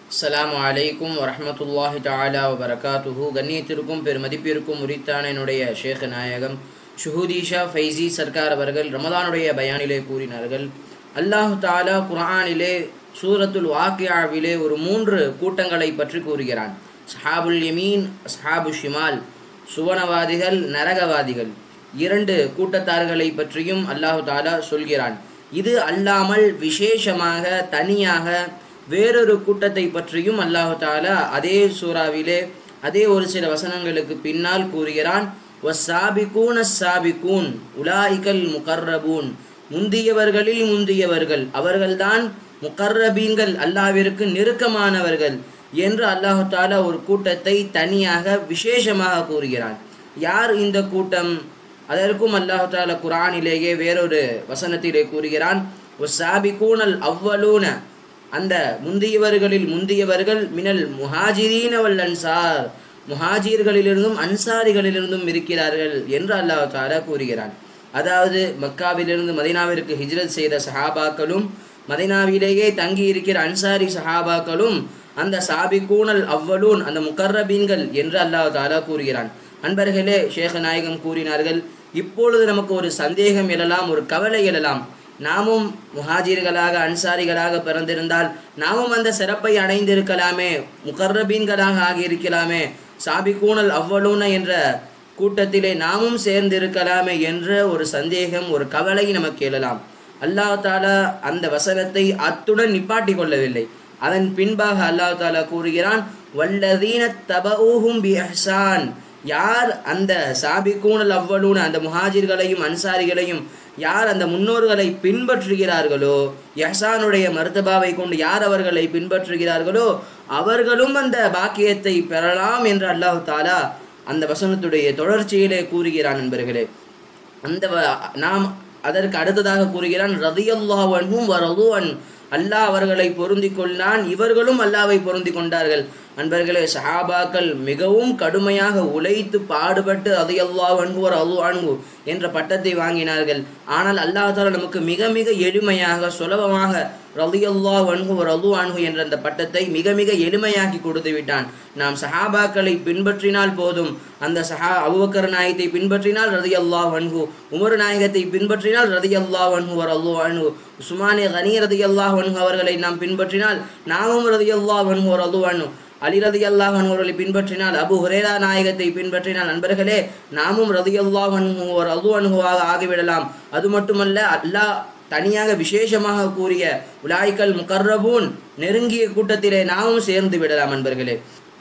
அஸ்ஸலாமு அலைக்கும் வரஹ்மத்துல்லாஹி தஆலா வபரகாத்துஹு கண்ணியத்திற்கும் பெருமதிப்பிற்கும் உரித்தான என்னுடைய ஷேக் நாயகம் ஷுஹூதீஷா ஃபைசி சர்க்கார் அவர்கள் ரமதானுடைய பயானிலே கூறினார்கள் அல்லாஹு தாலா குர்ஆனிலே சூரத்துல் வாக்கியாவிலே ஒரு மூன்று கூட்டங்களை பற்றி கூறுகிறான் சஹாபுல் யமீன் சஹாபு ஷிமால் சுவனவாதிகள் நரகவாதிகள் இரண்டு கூட்டத்தார்களை பற்றியும் அல்லாஹு தாலா சொல்கிறான் இது அல்லாமல் விசேஷமாக தனியாக வேறொரு கூட்டத்தை பற்றியும் அல்லாஹு தாலா அதே சூறாவிலே அதே ஒரு சில வசனங்களுக்கு பின்னால் கூறுகிறான் வசாபிகூன் சாபிகூன் உலாய்கல் முகர்ரபூன் முந்தியவர்களில் முந்தியவர்கள் அவர்கள்தான் முகர்ரபீன்கள் அல்லாவிற்கு நெருக்கமானவர்கள் என்று அல்லாஹு தாலா ஒரு கூட்டத்தை தனியாக விசேஷமாக கூறுகிறான் யார் இந்த கூட்டம் அதற்கும் அல்லாஹு தாலா குரானிலேயே வேறொரு வசனத்திலே கூறுகிறான் சாபிகூனல் அவ்வளூன அந்த முந்தியவர்களில் முந்தியவர்கள் மினல் முஹாஜிரீன வல் அன்சார் முஹாஜிர்களிலிருந்தும் அன்சாரிகளிலிருந்தும் இருக்கிறார்கள் என்று அல்லாஹ் தாலா கூறுகிறான் அதாவது மக்காவிலிருந்து மதினாவிற்கு ஹிஜ்ரத் செய்த சஹாபாக்களும் மதினாவிலேயே தங்கி இருக்கிற அன்சாரி சஹாபாக்களும் அந்த சாபிகூனல் அவ்வளூன் அந்த முக்கர்ரபீன்கள் என்று அல்லாஹ் தாலா கூறுகிறான் அன்பர்களே ஷேக நாயகம் கூறினார்கள் இப்பொழுது நமக்கு ஒரு சந்தேகம் எழலாம் ஒரு கவலை எழலாம் நாமும் முஹாஜிர்களாக அன்சாரிகளாக பிறந்திருந்தால் நாமும் அந்த சிறப்பை அடைந்திருக்கலாமே முகர்ரபீன்களாக ஆகியிருக்கலாமே சாபிகூனல் அவ்வளூன என்ற கூட்டத்திலே நாமும் சேர்ந்திருக்கலாமே என்ற ஒரு சந்தேகம் ஒரு கவலை நமக்கு எழலாம் அல்லாஹ் தாலா அந்த வசனத்தை அத்துடன் நிப்பாட்டி கொள்ளவில்லை அதன் பின்பாக அல்லாஹ் தாலா கூறுகிறான் வல்லதீன தபூஹும் பி அஹ்சான் யார் அந்த சாபிகூனல் அவ்வளூன அந்த முஹாஜிர்களையும் அன்சாரிகளையும் யார் அந்த முன்னோர்களை பின்பற்றுகிறார்களோ யஹ்சானுடைய மருத்தபாவை கொண்டு யார் அவர்களை பின்பற்றுகிறார்களோ அவர்களும் அந்த பாக்கியத்தை பெறலாம் என்று அல்லாஹு தாலா அந்த வசனத்துடைய தொடர்ச்சியிலே கூறுகிறான் நண்பர்களே அந்த நாம் அதற்கு அடுத்ததாக கூறுகிறான் ரதியல்லாவன்ஹும் வரதுவன் அல்லாஹ் அவர்களை பொருந்தி கொண்டான் இவர்களும் அல்லாவை பொருந்தி கொண்டார்கள் அன்பர்களே சஹாபாக்கள் மிகவும் கடுமையாக உழைத்து பாடுபட்டு அது அல்லா அன்புவர் அது அன்பு என்ற பட்டத்தை வாங்கினார்கள் ஆனால் அல்லாஹ் தாலா நமக்கு மிக மிக எளிமையாக சுலபமாக ரலியல்லா அன்புவர் அது அன்பு என்ற அந்த பட்டத்தை மிக மிக எளிமையாக்கி கொடுத்து விட்டான் நாம் சஹாபாக்களை பின்பற்றினால் போதும் அந்த சஹா அபுபக்கர் நாயகத்தை பின்பற்றினால் ரதி அல்லா அன்பு உமர் நாயகத்தை பின்பற்றினால் ரதி அல்லா அன்புவர் அல்லு அன்பு உஸ்மானே கனி ரதி அல்லாஹ் அன்பு அவர்களை நாம் பின்பற்றினால் நாமும் ரதி அல்லா அன்புவர் அல்லு அன்பு அலிரதி அல்லாஹ் அவர்களை பின்பற்றினால் அபு ஹுரேரா நாயகத்தை பின்பற்றினால் நண்பர்களே நாமும் ரதி அல்லாஹ் ஒரு அது அனுகுவாக ஆகிவிடலாம் அது மட்டுமல்ல அல்லாஹ் தனியாக விசேஷமாக கூறிய உலாய்கள் முகர்ரபூன் நெருங்கிய கூட்டத்திலே நாமும் சேர்ந்து விடலாம் நண்பர்களே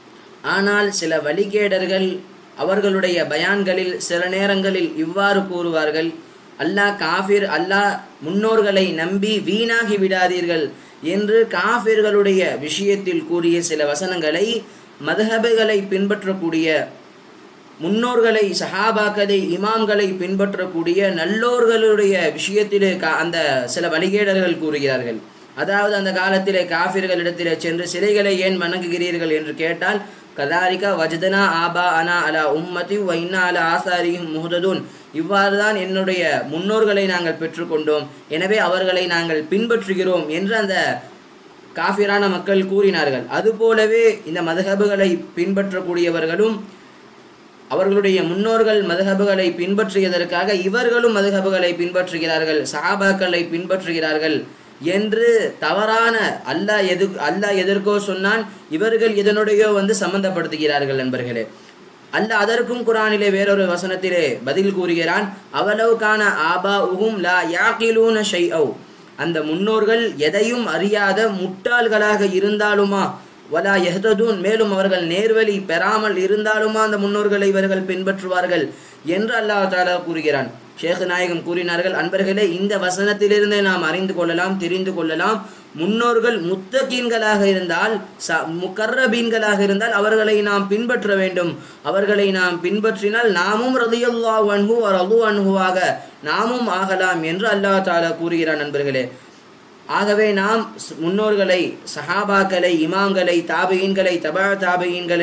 ஆனால் சில வழிகேடர்கள் அவர்களுடைய பயான்களில் சில நேரங்களில் இவ்வாறு கூறுவார்கள் அல்லாஹ் காஃபிர் அல்லாஹ் முன்னோர்களை நம்பி வீணாகி விடாதீர்கள் என்று காஃபிர்களுடைய விஷயத்தில் கூறிய சில வசனங்களை மதஹபுகளை பின்பற்றக்கூடிய முன்னோர்களை சஹாபாக்களை இமாம்களை பின்பற்றக்கூடிய நல்லோர்களுடைய விஷயத்திலே அந்த சில வழிகேடர்கள் கூறுகிறார்கள் அதாவது அந்த காலத்திலே காஃபிர்களிடத்திலே சென்று சிலைகளை ஏன் வணங்குகிறீர்கள் என்று கேட்டால் கதாரிகா வஜதனா ஆபா அனா அலா உம்மதி வைனா அலா ஆசாரியும் முஹததுன் இவ்வாறு தான் என்னுடைய முன்னோர்களை நாங்கள் பெற்றுக்கொண்டோம் எனவே அவர்களை நாங்கள் பின்பற்றுகிறோம் என்று அந்த காஃபிரான மக்கள் கூறினார்கள் அதுபோலவே இந்த மதகபுகளை பின்பற்றக்கூடியவர்களும் அவர்களுடைய முன்னோர்கள் மதகபுகளை பின்பற்றியதற்காக இவர்களும் மதகபுகளை பின்பற்றுகிறார்கள் சஹாபாக்களை பின்பற்றுகிறார்கள் என்று தவறான அல்லாஹ் எது அல்லாஹ் எதற்கோ சொன்னான் இவர்கள் இதனுடையோ வந்து சம்பந்தப்படுத்துகிறார்கள் நண்பர்களே அல்ல அதற்கும் குரானிலே வேறொரு வசனத்திலே பதில் கூறுகிறான் அவலவுக்கான ஆபா உகும் லா யாக்கிலூன ஷை அந்த முன்னோர்கள் எதையும் அறியாத முட்டாள்களாக இருந்தாலுமா வலா எஹதூன் மேலும் அவர்கள் நேர்வழி பெறாமல் இருந்தாலுமா அந்த முன்னோர்களை இவர்கள் பின்பற்றுவார்கள் என்று அல்லாஹ் தாலா கூறுகிறான் ஷேக் நாயகம் கூறினார்கள் அன்பர்களே இந்த வசனத்திலிருந்தே நாம் அறிந்து கொள்ளலாம் தெரிந்து கொள்ளலாம் முன்னோர்கள் முத்தகீன்களாக இருந்தால் ச முக்கர்ரபீன்களாக இருந்தால் அவர்களை நாம் பின்பற்ற வேண்டும் அவர்களை நாம் பின்பற்றினால் நாமும் ரதியுல்லா அன்ஹு ரது அன்ஹுவாக நாமும் ஆகலாம் என்று அல்லாஹ் தாலா கூறுகிறான் நண்பர்களே ஆகவே நாம் முன்னோர்களை சஹாபாக்களை இமாம்களை தாபையின்களை தபா தாபையின்களை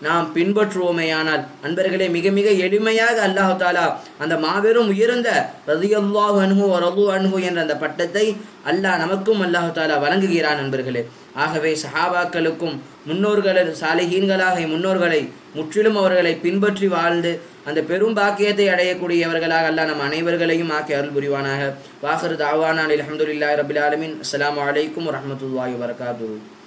நாம் பின்பற்றுவோமேயானால் அன்பர்களே மிக மிக எளிமையாக அல்லாஹு தாலா அந்த மாபெரும் உயர்ந்த ரதியல்லாஹு அன்ஹு ரது அன்ஹு என்ற அந்த பட்டத்தை அல்லாஹ் நமக்கும் அல்லாஹு தாலா வழங்குகிறான் நண்பர்களே ஆகவே சஹாபாக்களுக்கும் முன்னோர்கள் சாலிஹீன்களாக முன்னோர்களை முற்றிலும் அவர்களை பின்பற்றி வாழ்ந்து அந்த பெரும் பாக்கியத்தை அடையக்கூடியவர்களாக அல்லாஹ் நம் அனைவர்களையும் ஆக்கி அருள் புரிவானாக வாஹர் தாவானான் அலமதுல்லாஹி ரபில் ஆலமின் அஸ்ஸலாமு அலைக்கும் வரஹ்மத்துல்லாஹி வபரகாத்துஹு